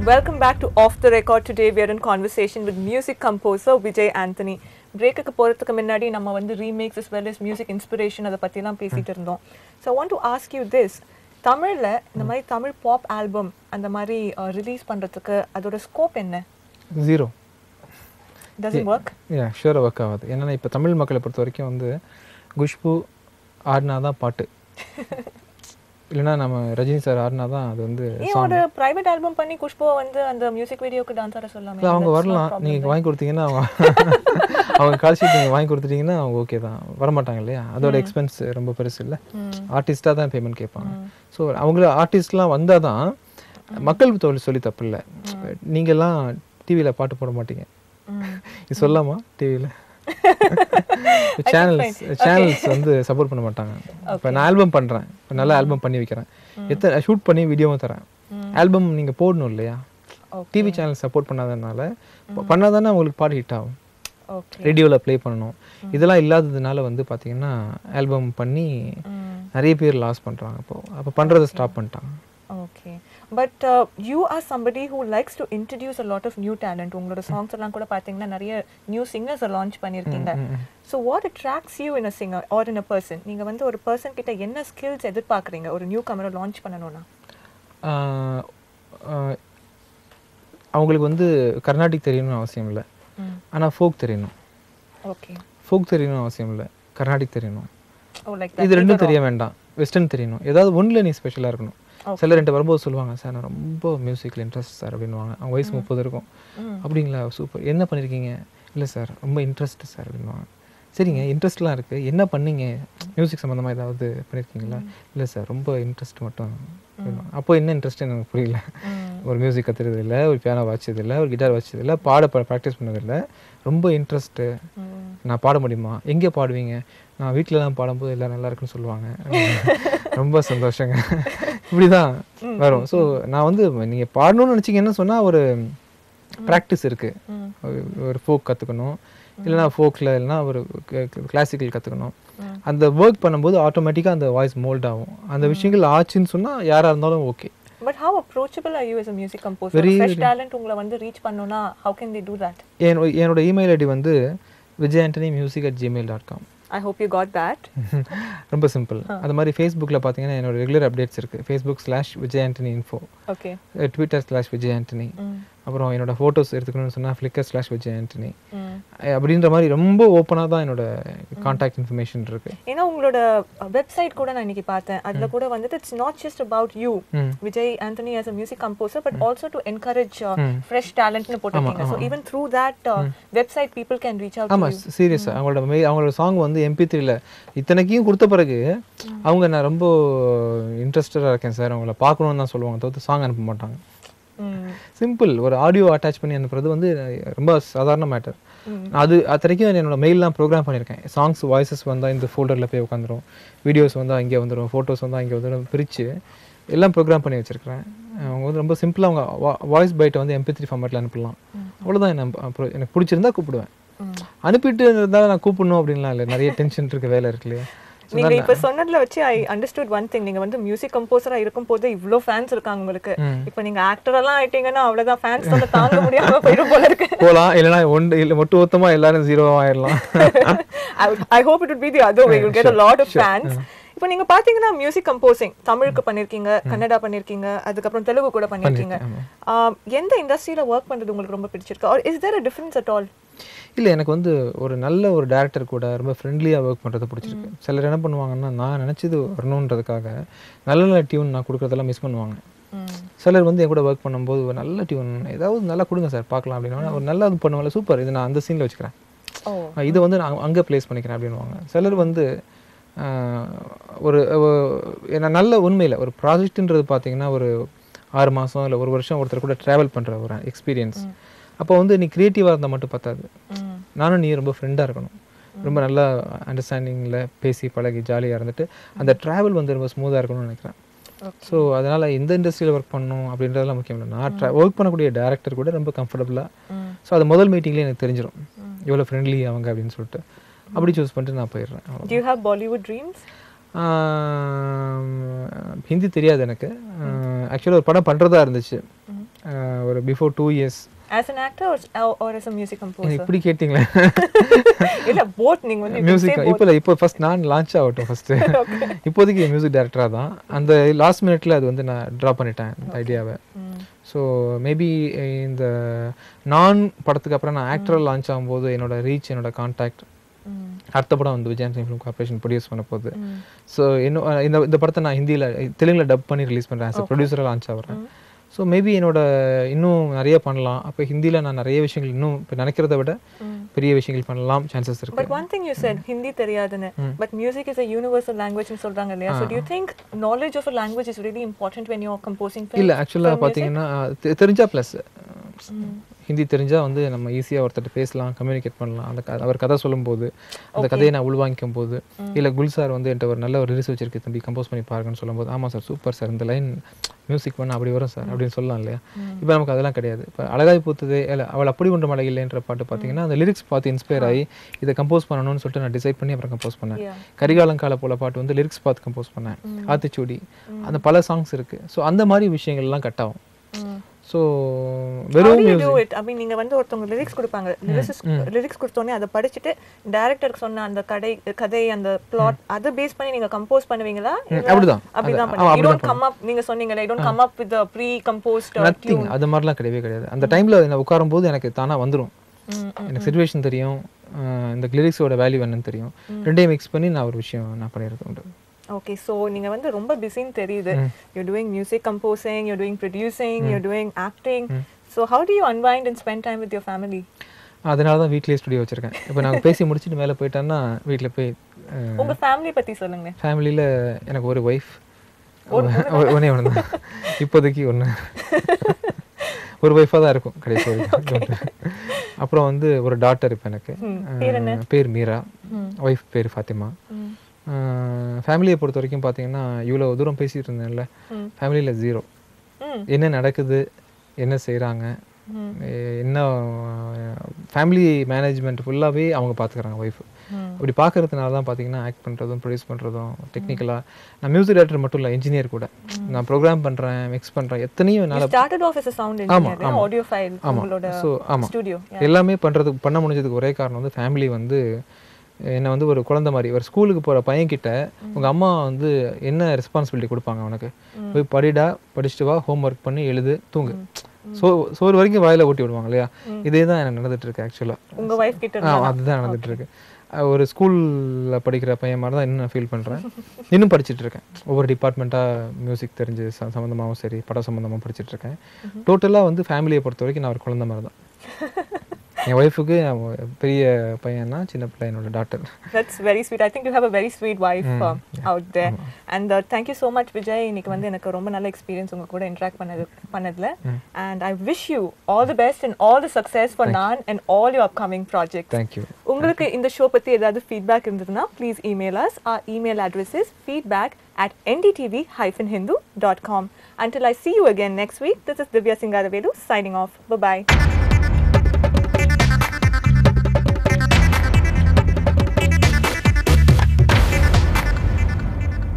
Welcome back to Off the Record. Today we are in conversation with music composer Vijay Anthony. பிரேக்குக்கு போகிறதுக்கு முன்னாடி நம்ம வந்து remakes as well as music inspiration அதை பற்றிலாம் பேசிட்டு இருந்தோம் so I want to ask you this தமிழில் இந்த மாதிரி தமிழ் பாப் ஆல்பம் அந்த மாதிரி ரிலீஸ் பண்ணுறதுக்கு அதோட ஸ்கோப் என்ன zero does it work yeah ஷூராக ஒர்க் ஆகாது என்னென்னா இப்போ தமிழ் மக்களை பொறுத்த வரைக்கும் வந்து குஷ்பு ஆடினா தான் பாட்டு இல்லைன்னா நம்ம ரஜினி சார் ஆடினா தான் அது வந்து ஏன் ஒரு ப்ரைவேட் ஆல்பம் பண்ணி குஷ்புவை வந்து அந்த மியூசிக் வீடியோக்கு டான்ஸ் ஆட சொல்லாமே இல்லை அவங்க வரலாம் நீங்கள் வாங்கி கொடுத்தீங்கன்னா அவங்க அவங்க கால் ஷீட் நீங்கள் வாங்கி கொடுத்துட்டீங்கன்னா அவங்க ஓகே தான் வரமாட்டாங்க இல்லையா அதோட எக்ஸ்பென்ஸ் ரொம்ப பெருசு இல்லை ஆர்டிஸ்ட்டாக தான் பேமெண்ட் கேட்பாங்க ஸோ அவங்கள ஆர்டிஸ்ட்லாம் வந்தால் தான் மக்கள் தொழில் சொல்லி தப்பு இல்லை நீங்கள்லாம் டிவியில் பாட்டு போட மாட்டீங்க இது சொல்லாமா டிவியில் சேனல்ஸ் சேனல்ஸ் வந்து சப்போர்ட் பண்ண மாட்டாங்க இப்போ நான் ஆல்பம் பண்ணுறேன் இப்போ நல்ல ஆல்பம் பண்ணி வைக்கிறேன் எத்தனை ஷூட் பண்ணி வீடியோவும் தரேன் ஆல்பம் நீங்கள் போடணும் இல்லையா டிவி சேனல் சப்போர்ட் பண்ணாதனால பண்ணாதானே உங்களுக்கு பாட்டு ஹிட் ஆகும் ஓகே ரேடியோவில் ப்ளே பண்ணணும் இதெல்லாம் இல்லாததுனால வந்து பார்த்தீங்கன்னா ஆல்பம் பண்ணி நிறைய பேர் லாஸ் பண்ணுறாங்க இப்போ அப்போ பண்ணுறதை ஸ்டாப் பண்ணிட்டாங்க okay but you are somebody who likes to introduce a lot of new talent உங்களோட சாங்ஸ் எல்லாம் கூட பார்த்தீங்கன்னா நிறைய நியூ சிங்கர்ஸை லான்ச் பண்ணியிருக்கீங்க so what attracts you in a singer or in a person நீங்கள் வந்து ஒரு பர்சன் கிட்ட என்ன ஸ்கில்ஸ் எதிர்பார்க்குறீங்க ஒரு நியூ கமரை லான்ச் பண்ணணும்னா ஆஹ் ஆஹ் அவங்களுக்கு வந்து கர்நாடிக் தெரியணும்னு அவசியம் இல்லை ஆனால் ஃபோக் தெரியணும் ஓகே ஃபோக் தெரியணும்னு அவசியம் இல்லை கர்நாடிக் தெரியணும் ஓ லைக் இது ரெண்டும் தெரிய வேண்டாம் வெஸ்டர்ன் தெரியணும் ஏதாவது ஒன்றில் நீ ஸ்பெஷலாக இருக்கணும் சிலர் என்கிட்ட வரும்போது சொல்லுவாங்க சார் நான் ரொம்ப மியூசிக்கில் இன்ட்ரெஸ்ட் சார் அப்படின்வாங்க அவங்க வயசு முப்பது இருக்கும் அப்படிங்களா சூப்பர் என்ன பண்ணியிருக்கீங்க இல்லை சார் ரொம்ப இன்ட்ரெஸ்ட் சார் அப்படின்வாங்க சரிங்க இன்ட்ரெஸ்ட்லாம் இருக்குது என்ன பண்ணீங்க மியூசிக் சம்மந்தமாக ஏதாவது பண்ணியிருக்கீங்களா இல்லை சார் ரொம்ப இன்ட்ரெஸ்ட் மட்டும் அப்படின்னுவாங்க. அப்போ என்ன இன்ட்ரெஸ்ட் எனக்கு புரியல ஒரு மியூசிக் கற்றுறது இல்லை ஒரு பியானோ வாச்சது இல்லை ஒரு கிட்டார் வாச்சது இல்லை பாட ப்ராக்டிஸ் பண்ணதில்லை ரொம்ப இன்ட்ரெஸ்ட்டு நான் பாட முடியுமா எங்கே பாடுவீங்க நான் வீட்டில் தான் பாடும்போது எல்லாம் நல்லா இருக்குன்னு சொல்லுவாங்க ரொம்ப சந்தோஷங்க இப்படி தான் வரும் ஸோ நான் வந்து நீங்கள் பாடணும்னு நினச்சிங்கன்னு சொன்னால் ஒரு ப்ராக்டிஸ் இருக்குது ஒரு ஃபோக் கற்றுக்கணும் இல்லைனா ஃபோக்கில் இல்லைனா ஒரு கிளாசிக்கல் கற்றுக்கணும் அந்த ஒர்க் பண்ணும்போது ஆட்டோமேட்டிக்காக அந்த வாய்ஸ் மோல்ட் ஆகும் அந்த விஷயங்கள் ஆச்சுன்னு சொன்னால் யாராக இருந்தாலும் okay but how approachable are you as a music composer fresh talent உங்களை வந்து ரீச் பண்ணணும்னா how can the do that என்னோட என்னோட இமெயில் ஐடி வந்து Vijay Antony music at Gmail dot com I hope you got that ரொம்ப சிம்பிள் அது மாதிரி ஃபேஸ்புக்கில் பார்த்தீங்கன்னா என்னோட ரெகுலர் அப்டேட்ஸ் இருக்குது Facebook slash Vijay Antony info okay Twitter slash Vijay Antony அப்புறம் என்னோட ஃபோட்டோஸ் எடுத்துக்கணும்னு சொன்னால் ஃப்ளிக்கர் ஸ்லாஷ் விஜய் ஆண்டனி அஹ் அப்படின்ற மாதிரி ரொம்ப ஓப்பனாக தான் என்னோட கான்டாக்ட் இன்ஃபர்மேஷன் இருக்குது ஏன்னா உங்களோட வெப்சைட் கூட நான் இன்னைக்கு பார்த்தேன் அதுல கூட வந்துட்டு it's not just about you Vijay Antony as a music composer but also to encourage fresh டேலண்ட்னு போட்டிருக்கீங்க so even through that website people can reach out ஆமாம் சீரியஸாக அவங்களோட மெய் அவங்களோட சாங் வந்து எம்பி த்ரீல இத்தனைக்கும் கொடுத்த பிறகு அவங்க நான் ரொம்ப இன்ட்ரெஸ்டடாக இருக்கேன் சார் அவங்கள பார்க்கணுன்னு தான் சொல்லுவாங்க தவிர்த்து சாங் அனுப்ப மாட்டாங்க சிம்பிள் ஒரு ஆடியோ அட்டாச் பண்ணி அனுப்புறது வந்து ரொம்ப சாதாரண மேட்டர் அது அத்தனைக்கும் என்னோட மெயிலெலாம் ப்ரோக்ராம் பண்ணியிருக்கேன் சாங்ஸ் வாய்ஸஸ் வந்தால் இந்த ஃபோல்டரில் போய் உட்காந்துரும் வீடியோஸ் வந்தால் இங்கே வந்துடும் ஃபோட்டோஸ் வந்தால் இங்கே வந்துடும் பிரித்து எல்லாம் ப்ரோக்ராம் பண்ணி வச்சுருக்கிறேன் அவங்க வந்து ரொம்ப சிம்பிளாக அவங்க வாய்ஸ் பைட்டை வந்து எம்பி த்ரீ ஃபார்மேட்டில் அனுப்பலாம் அவ்வளோதான் என்ன அப்புறம் எனக்கு பிடிச்சிருந்தா கூப்பிடுவேன் அனுப்பிட்டு இருந்தால் நான் கூப்பிடணும் அப்படின்லாம் இல்லை நிறைய டென்ஷன் இருக்க வேலை இருக்கு இல்லையா நீங்க இப்ப சொன்னதுல வச்சு ஐ அண்டர்ஸ்டுட் ஒன் திங் நீங்க வந்து மியூசிக் கம்போசரா இருக்கும் போது இவ்ளோ ஃபேன்ஸ் இருக்காங்க உங்களுக்கு இப்ப நீங்க ஆக்டர் எல்லாம் ஆயிட்டீங்கன்னா அவ்வளவுதான் ஃபேன்ஸ் வந்து தாங்க முடியாம போயிடும் போல இருக்கு போகலாம் இல்லைனா ஒன்று இல்லை ஒட்டு மொத்தமாக எல்லாரும் ஜீரோவாக ஆயிடலாம் I hope it would be the other way you'll get a lot of fans இப்போ நீங்க பாத்தீங்கன்னா மியூசிக் கம்போசிங் தமிழுக்கு பண்ணிருக்கீங்க கன்னடா பண்ணிருக்கீங்க அதுக்கப்புறம் தெலுங்கு கூட பண்ணிருக்கீங்க ஆம், எந்த இண்டஸ்ட்ரியில ஒர்க் பண்றது உங்களுக்கு ரொம்ப பிடிச்சிருக்கு are is there a difference at all இல்லை எனக்கு வந்து ஒரு நல்ல ஒரு டேரக்டர் கூட ரொம்ப ஃப்ரெண்ட்லியாக ஒர்க் பண்ணுறது பிடிச்சிருக்கு சிலர் என்ன பண்ணுவாங்கன்னா நான் நினச்சது வரணுன்றதுக்காக நல்ல நல்ல டியூன் நான் கொடுக்குறதெல்லாம் மிஸ் பண்ணுவாங்க சிலர் வந்து என் கூட ஒர்க் பண்ணும்போது ஒரு நல்ல டியூன் ஏதாவது நல்லா கொடுங்க சார் பார்க்கலாம் அப்படின்னா ஒரு நல்லா இது பண்ணுவாங்க சூப்பர் இது நான் அந்த சீனில் வச்சுக்கிறேன் ஓ அஹ் இதை வந்து நான் அங்கே ப்ளேஸ் பண்ணிக்கிறேன் அப்படின்வாங்க சிலர் வந்து ஆஹ், ஒரு ஒரு- ஏன்னா நல்ல உண்மையில் ஒரு ப்ராஜெக்ட்ன்றது பார்த்தீங்கன்னா ஒரு ஆறு மாதம் இல்லை ஒரு வருஷம் ஒருத்தர் கூட ட்ராவல் பண்ணுற ஒரு எக்ஸ்பீரியன்ஸ் அப்போ வந்து நீ க்ரியேட்டிவாக இருந்தால் மட்டும் பத்தாது நானும் நீ ரொம்ப ஃப்ரெண்டாக இருக்கணும் ரொம்ப நல்லா அண்டர்ஸ்டாண்டிங்கில் பேசி பழகி ஜாலியாக இருந்துட்டு அந்த ட்ராவல் வந்து ரொம்ப ஸ்மூத்தாக இருக்கணும்னு நினைக்கிறேன் ஸோ அதனால் எந்த இண்டஸ்ட்ரியில் ஒர்க் பண்ணணும் அப்படின்றதெல்லாம் முக்கியம் இல்லை நான் ஒர்க் பண்ணக்கூடிய டேரக்டர் கூட ரொம்ப கம்ஃபர்டபுளாக ஸோ அது முதல் மீட்டிங்லேயே எனக்கு தெரிஞ்சிடும் எவ்வளோ ஃப்ரெண்ட்லி அவங்க அப்படின்னு சொல்லிட்டு அப்படி சூஸ் பண்ணிட்டு நான் போயிடுறேன் அவ்வளவுதான். Do you have Bollywood dreams? ஆம், ஹிந்தி தெரியாது எனக்கு ஆக்சுவலாக ஒரு படம் பண்ணுறதா இருந்துச்சு ஒரு before two years as an actor or, or- or as a music composer இப்படி கேட்டிங்களே இல்ல both நீங்க வந்து மியூசிக் இப்போ இல்லை இப்போ ஃபர்ஸ்ட் நான் லான்ச் ஆகட்டும் ஃபர்ஸ்ட் இப்போதைக்கு மியூசிக் டைரக்டராக தான் அந்த லாஸ்ட் மினிட்ல அது வந்து நான் ட்ரா பண்ணிட்டேன் இந்த ஐடியாவை ஸோ மேபி இந்த நான் படத்துக்கு அப்புறம் நான் ஆக்டராக லான்ச் ஆகும்போது என்னோட ரீச் என்னோட கான்டாக்ட் அடுத்த படம் வந்து விஜயன் ஃபிலிம் கார்பரேஷன் ப்ரொடியூஸ் பண்ண போகுது ஸோ இன்னும் அஹ், இந்த இந்த படத்தை நான் ஹிந்தியில் தெலுங்குல டப் பண்ணி ரிலீஸ் பண்ணுறேன் ஆஸ் ப்ரொடியூசராக லான்ச் ஆகிறேன் ஸோ மேபி என்னோட இன்னும் நிறைய பண்ணலாம் அப்போ ஹிந்தியில் நான் நிறைய விஷயங்கள் இன்னும் இப்போ நினைக்கிறத விட பெரிய விஷயங்கள் பண்ணலாம் சான்சஸ் இருக்கு But one thing you said, Hindi தெரியாதுன்னு but music is a universal language னு சொல்றாங்க இல்லையா so do you think knowledge of a language is really important when you're composing films இல்லை ஆக்சுவலாக பார்த்தீங்கன்னா தெ- தெரிஞ்சா ப்ளஸ் ஹிந்தி தெரிஞ்சா வந்து நம்ம ஈஸியாக ஒருத்தர் பேசலாம் கம்யூனிகேட் பண்ணலாம் அந்த க- அவர் கதை சொல்லும்போது அந்த கதையை நான் உள்வாங்கிக்கும் போது இல்லை குல் சார் வந்து என்கிட்ட ஒரு நல்ல ஒரு ரிலீஸ் வச்சிருக்கு தம்பி கம்போஸ் பண்ணி பாருங்கன்னு சொல்லும்போது ஆமாம் சார் சூப்பர் சார் இந்த லைன் மியூசிக் பண்ண அப்படி வரும் சார் அப்படின்னு சொல்லலாம் இல்லையா இப்போ நமக்கு அதெல்லாம் கிடையாது இப்போ அழகாய் பூத்ததே இல்லை அவள் அப்படி ஒன்று மழை இல்லைன்ற பாட்டு பார்த்தீங்கன்னா அந்த லிரிக்ஸ் பார்த்து இன்ஸ்பயர் ஆகி இதை கம்போஸ் பண்ணணும்னு சொல்லிட்டு நான் டிசைட் பண்ணி அப்புறம் கம்போஸ் பண்ணேன் Yeah. கரிகாலங்கால போல பாட்டு வந்து லிரிக்ஸ் பார்த்து கம்போஸ் பண்ணேன் ஆத்திச்சூடி அந்த பல சாங்ஸ் இருக்கு ஸோ அந்த மாதிரி விஷயங்கள்லாம் கட் ஆகும் Mm. ஸோ How வெறும் do you do it? I mean, நீங்க வந்து ஒருத்தவங்க லிரிக்ஸ் கொடுப்பாங்க லிரிக்ஸ் லிரிக்ஸ் கொடுத்தோடனே அதை படிச்சுட்டு டைரக்டருக்கு சொன்ன அந்த கடை கதை அந்த பிளாட் அதை பேஸ் பண்ணி நீங்க கம்போஸ் பண்ணுவீங்களா இல்ல அப்படிதான். அப்படிதான் அது- பண்ணுவீங்க ஆமா, you don't come up நீங்க சொன்னீங்கல்ல you don't come up with the pre composed uh, nothing அது மாதிரிலாம் கிடையவே கிடையாது அந்த டைமில் என்ன உட்காரும்போது எனக்கு தானா வந்துடும் Mm, எனக்கு சுச்சுவேஷன் தெரியும் அஹ் இந்த லிரிக்ஸோட வேல்யூ என்னன்னு தெரியும் ரெண்டையும் மிக்ஸ் பண்ணி நான் ஒரு விஷயம் நான் பண்ணியிருக்கேன் உண்டு ஓகே ஸோ நீங்க வந்து ரொம்ப பிஸின்னு தெரியுது you doing music composing you doing producing you doing acting so how do you unwind and spend time with your family அதனால தான் வீட்லேயே ஸ்டுடியோ வச்சிருக்கேன் இப்போ நாங்கள் பேசி முடிச்சுட்டு மேலே போயிட்டோன்னா வீட்டில் போய் உங்க ஃபேமிலி பத்தி சொல்லுங்க ஃபேமிலியில் எனக்கு ஒரு ஒய்ஃப் ஒன்னே ஒன்று தான் இப்போதைக்கு ஒன்று ஒரு ஒய்ஃபாக தான் இருக்கும் கடைசி வரைக்கும் அப்புறம் வந்து ஒரு டாட்டர் இப்போ எனக்கு அஹ் பேர் மீரா ஒய்ஃப் பேர் ஃபாத்திமா ஃபேமிலியை பொறுத்த வரைக்கும் பார்த்தீங்கன்னா இவ்வளோ தூரம் பேசிட்டு இருந்தேன்ல ஃபேமிலியில் ஜீரோ ம் என்ன நடக்குது என்ன செய்கிறாங்க என்ன ஃபேமிலி மேனேஜ்மெண்ட் ஃபுல்லாகவே அவங்க பார்த்துக்கிறாங்க ஒய்ஃப் அப்படி பார்க்கறதுனால தான் பார்த்தீங்கன்னா ஆக்ட் பண்ணுறதும் ப்ரொடியூஸ் பண்ணுறதும் டெக்னிக்கலாக நான் மியூசிக் டேரக்டர் மட்டும் இல்லை இன்ஜினியர் கூட நான் ப்ரோக்ராம் பண்ணுறேன் மிக்ஸ் பண்ணுறேன் எத்தனையும் என்னால் started off as a sound engineer audio file உங்களோட ஸோ ஆமாம் ஸ்டுடியோ எல்லாமே பண்ணுறதுக்கு பண்ண முடிஞ்சதுக்கு ஒரே காரணம் வந்து ஃபேமிலி வந்து என்னை வந்து ஒரு குழந்தை மாதிரி ஒரு ஸ்கூலுக்கு போகிற பையன்கிட்ட உங்கள் அம்மா வந்து என்ன ரெஸ்பான்சிபிலிட்டி கொடுப்பாங்க உனக்கு போய் படிடா படிச்சுட்டு வா ஹோம் ஒர்க் பண்ணி எழுது தூங்கு சோ சோறு வரைக்கும் வாயில ஊட்டி விடுவாங்க இல்லையா இதே தான் எனக்கு நடந்துட்டு இருக்கு ஆக்சுவலாக உங்க வைஃப் கிட்ட ஆ அதுதான் நடந்துட்டு இருக்கு அஹ் ஒரு ஸ்கூல்ல படிக்கிற பையன் மாதிரி தான் இன்னும் நான் ஃபீல் பண்றேன் இன்னும் படிச்சிட்டு இருக்கேன் ஒவ்வொரு டிபார்ட்மெண்ட்டாக மியூசிக் தெரிஞ்சு ச- சம்மந்தமாவும் சரி படம் சம்மந்தமாகவும் படிச்சிட்டு இருக்கேன் டோட்டலாக வந்து ஃபேமிலியை பொறுத்த வரைக்கும் நான் ஒரு குழந்தை மாதிரி தான் என் ஒய்ஃபுக்கு பெரிய பையன்னா சின்ன பிள்ளை என்னோட doctor That's very sweet. I think you have a very sweet wife uh, out there. And uh, thank you so much, Vijay. இன்னைக்கு வந்து எனக்கு ரொம்ப நல்ல எக்ஸ்பீரியன்ஸ் உங்க கூட இன்ட்ராக்ட் பண்ணது பண்ணதுல and I wish you all the best and all the success for நான் and all your upcoming project thank you உங்களுக்கு இந்த ஷோ பத்தி ஏதாவது ஃபீட்பேக் இருந்ததுன்னா please email us our email address is feedback at ndtv-hindu.com. Until I see you again next week, this is Divya Singaravelu signing off. Bye-bye.